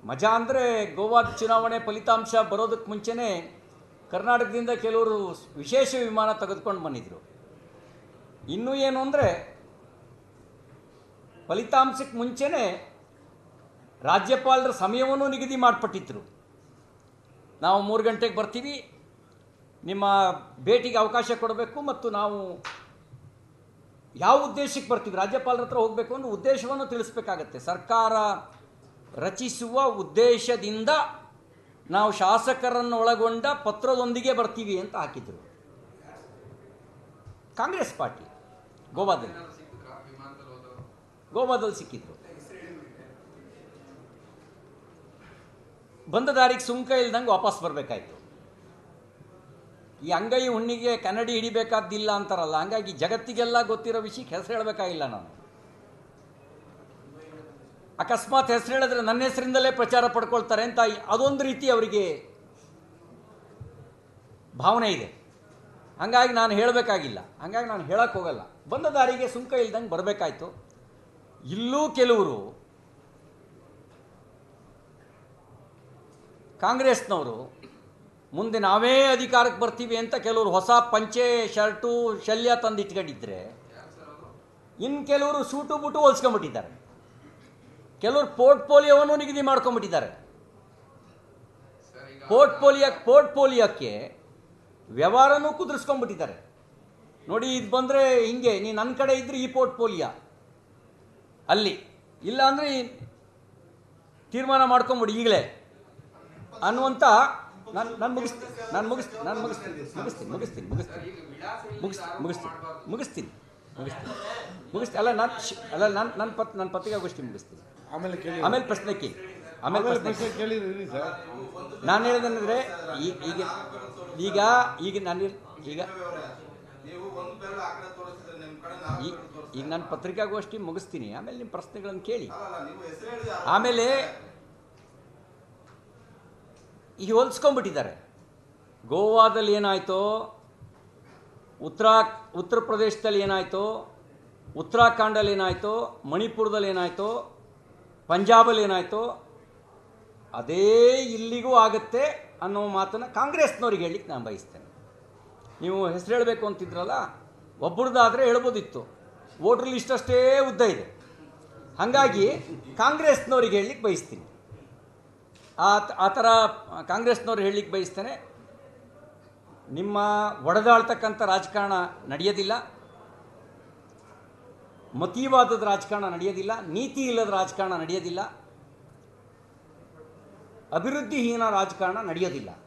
ಮಜಾ ಅಂದರೆ ಗೋವಾದ ಚುನಾವಣೆ ಫಲಿತಾಂಶ ಬರೋದಕ್ಕೆ ಮುಂಚೆನೇ ಕರ್ನಾಟಕದಿಂದ ಕೆಲವರು ವಿಶೇಷ ವಿಮಾನ ತೆಗೆದುಕೊಂಡು ಬಂದಿದ್ದರು ಇನ್ನೂ ಏನು ಅಂದರೆ ಫಲಿತಾಂಶಕ್ಕೆ ಮುಂಚೆನೇ ರಾಜ್ಯಪಾಲರ ಸಮಯವನ್ನು ನಿಗದಿ ಮಾಡಿಬಿಟ್ಟಿದ್ರು ನಾವು ಮೂರು ಗಂಟೆಗೆ ಬರ್ತೀವಿ ನಿಮ್ಮ ಭೇಟಿಗೆ ಅವಕಾಶ ಕೊಡಬೇಕು ಮತ್ತು ನಾವು ಯಾವ ಉದ್ದೇಶಕ್ಕೆ ಬರ್ತೀವಿ ರಾಜ್ಯಪಾಲರ ಹತ್ರ ಹೋಗಬೇಕು ಅಂದ್ರೆ ಉದ್ದೇಶವನ್ನು ತಿಳಿಸ್ಬೇಕಾಗತ್ತೆ ಸರ್ಕಾರ ರಚಿಸುವ ಉದ್ದೇಶದಿಂದ ನಾವು ಶಾಸಕರನ್ನು ಒಳಗೊಂಡ ಪತ್ರದೊಂದಿಗೆ ಬರ್ತೀವಿ ಅಂತ ಹಾಕಿದ್ರು ಕಾಂಗ್ರೆಸ್ ಪಾರ್ಟಿ ಗೋವಾದಲ್ಲಿ ಗೋವಾದಲ್ಲಿ ಸಿಕ್ಕಿದ್ರು ಬಂದ ದಾರಿಗೆ ಸುಂಕ ಇಲ್ದಂಗೆ ವಾಪಸ್ ಬರಬೇಕಾಯ್ತು ಈ ಅಂಗೈ ಹುಣ್ಣಿಗೆ ಕನ್ನಡಿ ಹಿಡಿಬೇಕಾದ್ದಿಲ್ಲ ಅಂತಾರಲ್ಲ ಹಂಗಾಗಿ ಜಗತ್ತಿಗೆಲ್ಲ ಗೊತ್ತಿರೋ ವಿಷಯಕ್ಕೆ ಹೆಸರು ಹೇಳಬೇಕಾಗಿಲ್ಲ ನಾನು ಅಕಸ್ಮಾತ್ ಹೆಸರು ಹೇಳಿದ್ರೆ ನನ್ನ ಹೆಸರಿಂದಲೇ ಪ್ರಚಾರ ಪಡ್ಕೊಳ್ತಾರೆ ಅಂತ ಅದೊಂದು ರೀತಿ ಅವರಿಗೆ ಭಾವನೆ ಇದೆ ಹಂಗಾಗಿ ನಾನು ಹೇಳಬೇಕಾಗಿಲ್ಲ ಹಂಗಾಗಿ ನಾನು ಹೇಳಕ್ಕೆ ಹೋಗಲ್ಲ ಬಂದ ದಾರಿಗೆ ಸುಂಕ ಇಲ್ದಂಗೆ ಬರಬೇಕಾಯ್ತು ಇಲ್ಲೂ ಕೆಲವರು ಕಾಂಗ್ರೆಸ್ನವರು ಮುಂದೆ ನಾವೇ ಅಧಿಕಾರಕ್ಕೆ ಬರ್ತೀವಿ ಅಂತ ಕೆಲವರು ಹೊಸ ಪಂಚೆ ಶರ್ಟು ಶಲ್ಯ ತಂದು ಇಟ್ಕೊಂಡಿದ್ರೆ ಇನ್ನು ಕೆಲವರು ಸೂಟು ಬೂಟು ಹೊಲ್ಸ್ಕೊಂಡ್ಬಿಟ್ಟಿದ್ದಾರೆ ಕೆಲವರು ಪೋರ್ಟ್ಫೋಲಿಯೋವನ್ನು ನಿಗದಿ ಮಾಡ್ಕೊಂಡ್ಬಿಟ್ಟಿದ್ದಾರೆ ಪೋರ್ಟ್ಫೋಲಿಯೋ ಪೋರ್ಟ್ಫೋಲಿಯೋಕ್ಕೆ ವ್ಯವಹಾರನೂ ಕುದುರಿಸ್ಕೊಂಡ್ಬಿಟ್ಟಿದ್ದಾರೆ ನೋಡಿ ಇದು ಬಂದರೆ ಹಿಂಗೆ ನೀ ನನ್ನ ಕಡೆ ಇದ್ರೆ ಈ ಪೋರ್ಟ್ಫೋಲಿಯೋ ಅಲ್ಲಿ ಇಲ್ಲ ಅಂದರೆ ತೀರ್ಮಾನ ಮಾಡ್ಕೊಂಬಿಡಿ ಈಗಲೇ ಅನ್ನುವಂಥ ನಾನು ನಾನು ಮುಗಿಸ್ತೀನಿ ನಾನು ಮುಗಿಸ್ತೀನಿ ನಾನು ಮುಗಿಸ್ತೀನಿ ಮುಗಿಸ್ತೀನಿ ಮುಗಿಸ್ತೀನಿ ಮುಗಿಸ್ತೀನಿ ಮುಗಿಸ್ತೀನಿ ಮುಗಿಸ್ತೀನಿ ಮುಗಿಸ್ತೀನಿ ಮುಗಿಸ್ತೀನಿ ಮುಗಿಸ್ತೀನಿ ಅಲ್ಲ ನಾನು ಅಲ್ಲ ನಾನು ನನ್ನ ಪತ್ ನನ್ನ ಪತ್ರಿಕಾಗೋಷ್ಠಿ ಮುಗಿಸ್ತೀನಿ ಆಮೇಲೆ ಕೇಳಿ ಆಮೇಲೆ ಪ್ರಶ್ನೆ ಕೇಳಿ ಆಮೇಲೆ ಆಮೇಲೆ ಪ್ರಶ್ನೆ ಪ್ರಶ್ನೆ ಕೇಳಿರಿ ಸರ್ ನಾನು ಹೇಳೋದಂದ್ರೆ ಈ ಈಗ ಈಗ ಈಗ ನಾನು ಈಗ ನೀವು ಒಂದು ಬೆರಳು ಆ ಕಡೆ ತೋರಿಸಿದ್ರೆ ನಿಮ್ ಕಡೆ ನಾಲ್ಕು ಈ- ಬೆರಳು ತೋರಿಸ್ತಾರೆ ಈಗ ನಾನು ಪತ್ರಿಕಾಗೋಷ್ಠಿ ಮುಗಿಸ್ತೀನಿ ಆಮೇಲೆ ನಿಮ್ಮ ಪ್ರಶ್ನೆಗಳನ್ನು ಕೇಳಿ ಅಲ್ಲ ನೀವು ಹೆಸರು ಹೇಳಿದ್ರೆ ಆಮೇಲೆ ಈಗ ಹೋಲಿಸ್ಕೊಂಡ್ಬಿಟ್ಟಿದ್ದಾರೆ ಗೋವಾದಲ್ಲಿ ಏನಾಯಿತೋ ಉತ್ತರಾ ಉತ್ತರ ಪ್ರದೇಶದಲ್ಲಿ ಏನಾಯಿತೋ ಉತ್ತರಾಖಂಡಲ್ಲಿ ಏನಾಯಿತೋ ಮಣಿಪುರದಲ್ಲಿ ಏನಾಯಿತೋ ಪಂಜಾಬಲ್ಲಿ ಏನಾಯಿತೋ ಅದೇ ಇಲ್ಲಿಗೂ ಆಗುತ್ತೆ ಅನ್ನೋ ಮಾತನ್ನು ಕಾಂಗ್ರೆಸ್ನವ್ರಿಗೆ ಹೇಳಲಿಕ್ಕೆ ನಾನು ಬಯಸ್ತೇನೆ ನೀವು ಹೆಸರು ಹೇಳಬೇಕು ಅಂತಿದ್ರಲ್ಲ ಒಬ್ಬರದಾದರೆ ಹೇಳ್ಬೋದಿತ್ತು ವೋಟ್ರ್ ಲಿಸ್ಟ್ ಅಷ್ಟೇ ಉದ್ದ ಇದೆ ಹಾಗಾಗಿ ಕಾಂಗ್ರೆಸ್ನವ್ರಿಗೆ ಹೇಳಲಿಕ್ಕೆ ಬಯಸ್ತೀನಿ ಆ ತ- ಆ ಥರ ಕಾಂಗ್ರೆಸ್ನವ್ರು ಹೇಳಲಿಕ್ಕೆ ಬಯಸ್ತೇನೆ ನಿಮ್ಮ ಒಡೆದಾಳ್ತಕ್ಕಂಥ ರಾಜಕಾರಣ ನಡೆಯೋದಿಲ್ಲ ಮತೀವಾದದ ರಾಜಕಾರಣ ನಡೆಯೋದಿಲ್ಲ ನೀತಿ ಇಲ್ಲದ ರಾಜಕಾರಣ ನಡೆಯೋದಿಲ್ಲ ಅಭಿವೃದ್ಧಿಹೀನ ರಾಜಕಾರಣ ನಡೆಯೋದಿಲ್ಲ